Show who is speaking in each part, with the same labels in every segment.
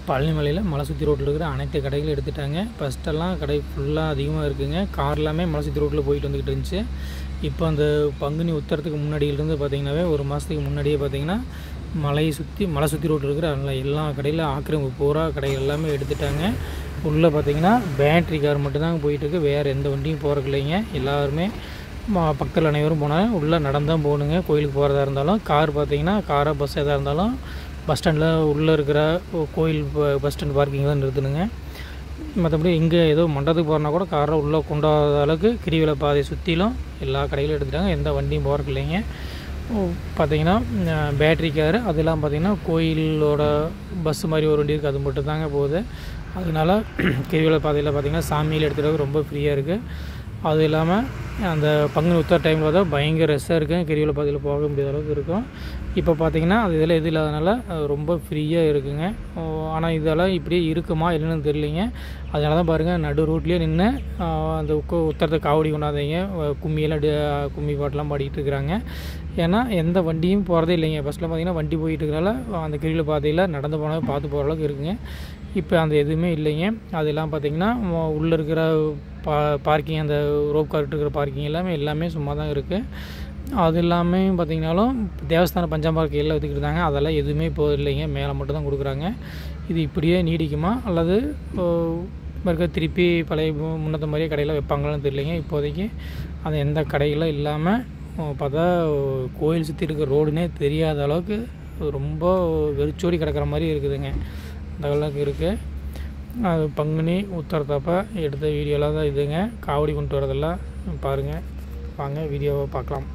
Speaker 1: பழனிமலையில் மலை சுற்றி ரோட்டில் இருக்கிற அனைத்து கடைகளும் எடுத்துட்டாங்க ஃபஸ்ட்டெல்லாம் கடை ஃபுல்லாக அதிகமாக இருக்குங்க கார் எல்லாமே மலை சுற்றி ரோட்டில் போயிட்டு வந்துக்கிட்டு இருந்துச்சு இப்போ அந்த பங்குனி உத்தரத்துக்கு முன்னாடியிலேருந்து பார்த்தீங்கன்னாவே ஒரு மாதத்துக்கு முன்னாடியே பார்த்தீங்கன்னா மலையை சுற்றி மலை சுற்றி ரோட்டில் இருக்கிற எல்லா- எல்லா கடையில் ஆக்கிரமிப்பு பூரா கடைகள் எல்லாமே எடுத்துட்டாங்க உள்ளே பார்த்தீங்கன்னா பேட்ரி கார் மட்டும்தாங்க போயிட்டுருக்கு வேறு எந்த வண்டியும் போகிறக்கு இல்லைங்க எல்லாருமே ம- பக்கத்தில் அனைவரும் போனால் உள்ளே நடந்தான் போகணுங்க கோயிலுக்கு போகிறதா இருந்தாலும் கார் பார்த்தீங்கன்னா காராக பஸ் எதாக இருந்தாலும் பஸ் ஸ்டாண்டில் உள்ளே இருக்கிற கோ- கோயில் ப- பஸ் ஸ்டாண்ட் பார்க்கிங் தான் நிறுத்தணுங்க மற்றபடி இங்கே ஏதோ மண்டபத்துக்கு போகிறனா கூட காரை உள்ளே கொண்டாத அளவுக்கு கிரிவல பாதையை சுற்றிலும் எல்லா கடையிலும் எடுத்துட்டாங்க எந்த வண்டியும் போகிறக்கு இல்லைங்க ஓ, பார்த்தீங்கன்னா அஹ், பேட்டரி காரு அதெல்லாம் பார்த்தீங்கன்னா கோயிலோட பஸ் மாதிரி ஒரு வண்டி இருக்குது அது மட்டும் தாங்க போகுது அதனால கிரிவல பாதையில் பார்த்தீங்கன்னா சாமியில் எடுத்துகிட்டு ரொம்ப ஃப்ரீயாக இருக்குது அது இல்லாமல் அந்த பங்குனி உத்தர டைமில் தான் பயங்கர ரஷ்ஷாக இருக்கும் கிரிவல பாதையில் போக முடியாத அளவுக்கு இருக்கும் இப்போ பார்த்தீங்கன்னா அது இதெல்லாம் எது இல்லாதனால அது ரொம்ப ஃப்ரீயாக இருக்குங்க ஆனால் இதெல்லாம் இப்படியே இருக்குமா இல்லைன்னு தெரியலிங்க அதனால தான் பாருங்கள் நடு ரோட்லேயே நின்று அந்த உக்க- உத்தரத்தை காவடி கொண்டாந்தீங்க அஹ் கும்மியெல்லாம் டி- கும்மி பாட்டெலாம் பாடிட்டு இருக்கிறாங்க ஏன்னா எந்த வண்டியும் போகிறதே இல்லைங்க ஃபஸ்ட்டில் பார்த்தீங்கன்னா வண்டி போயிட்டு இருக்கிறனால அந்த கிரிவல பாதையில் நடந்து போனால் பார்த்து போகிற அளவுக்கு இருக்குங்க இப்போ அந்த எதுவுமே இல்லைங்க அதெல்லாம் பார்த்தீங்கன்னா உள்ளே இருக்கிற பா பார்க்கிங் அந்த ரோப் கார்ட்டு இருக்கிற பார்க்கிங் எல்லாமே எல்லாமே சும்மா தான் இருக்குது அது எல்லாமே பார்த்தீங்கன்னாலும் தேவஸ்தான பஞ்சாம்பார்க்கு எல்லாம் விற்றுக்கிட்டு இருந்தாங்க அதெல்லாம் எதுவுமே இப்போ இல்லைங்க மேலே மட்டும் தான் கொடுக்குறாங்க இது இப்படியே நீடிக்குமா அல்லது ஓ, இருக்க திருப்பி பழைய மு- முன்னத்த மாதிரியே கடையில் வைப்பாங்களான்னு தெரியலைங்க இப்போதைக்கு அது எந்த கடைகளும் இல்லாமல் பார்த்தா கோயில் சுற்றி இருக்கிற ரோடுனே தெரியாத அளவுக்கு ரொம்ப வெறிச்சோடி கிடக்கிற மாதிரி இருக்குதுங்க அந்த அளவுக்கு இருக்குது அது பங்குனி உத்தரத்தப்ப எடுத்த வீடியோலாம் தான் இதுங்க காவடி கொண்டு வரதெல்லாம் பாருங்கள் வாங்க வீடியோவை பார்க்கலாம்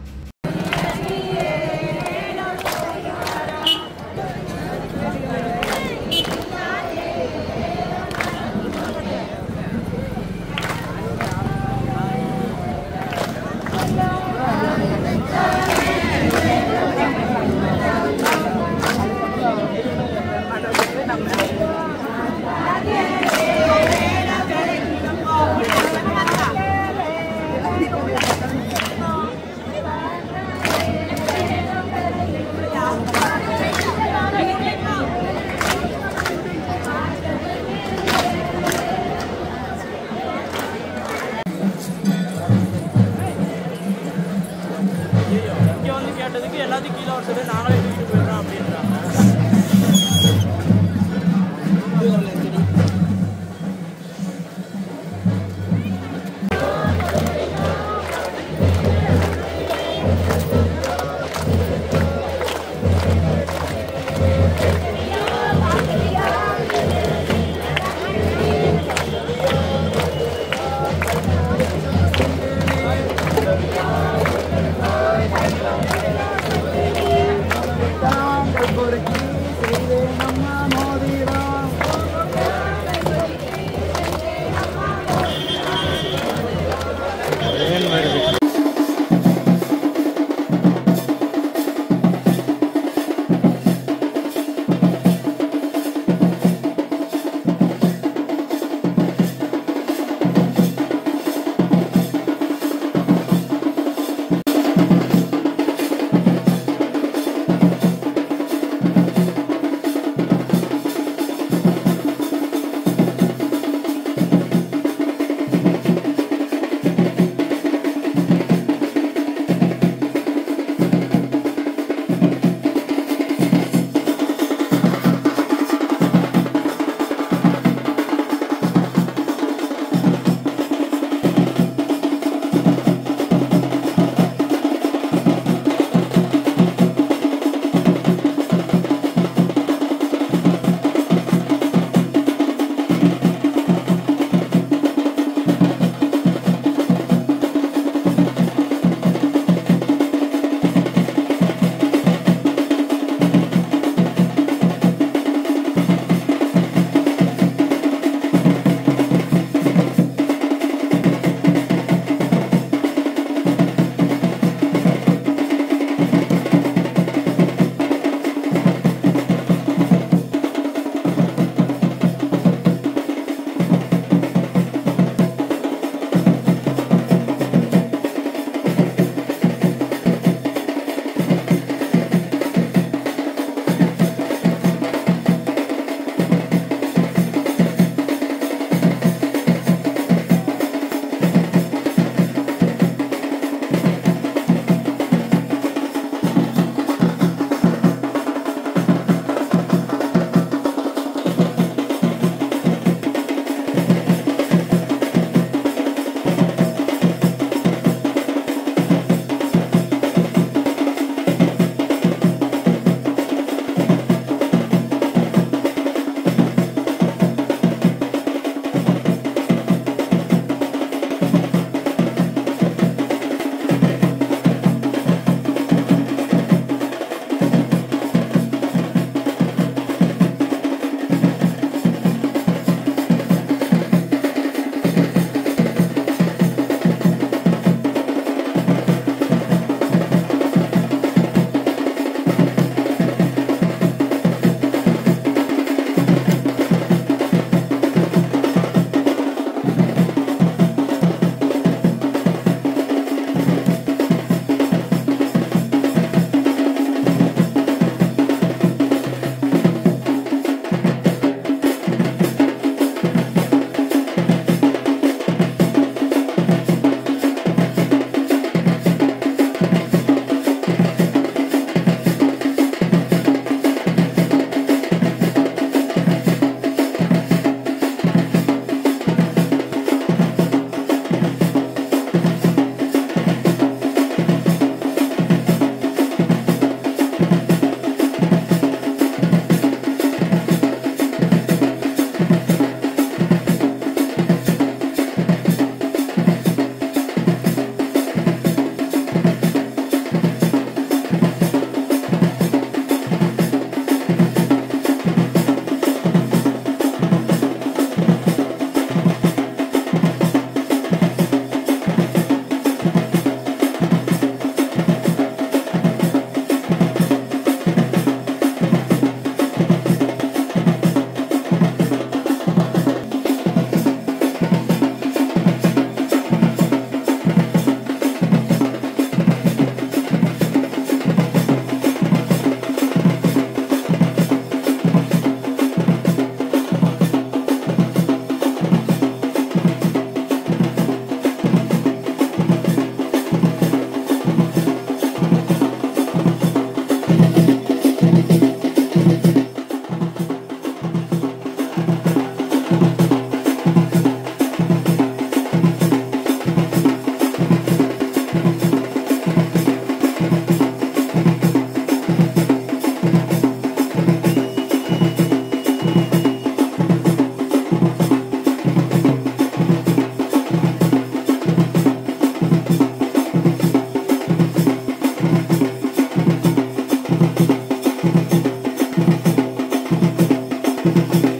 Speaker 1: Thank you.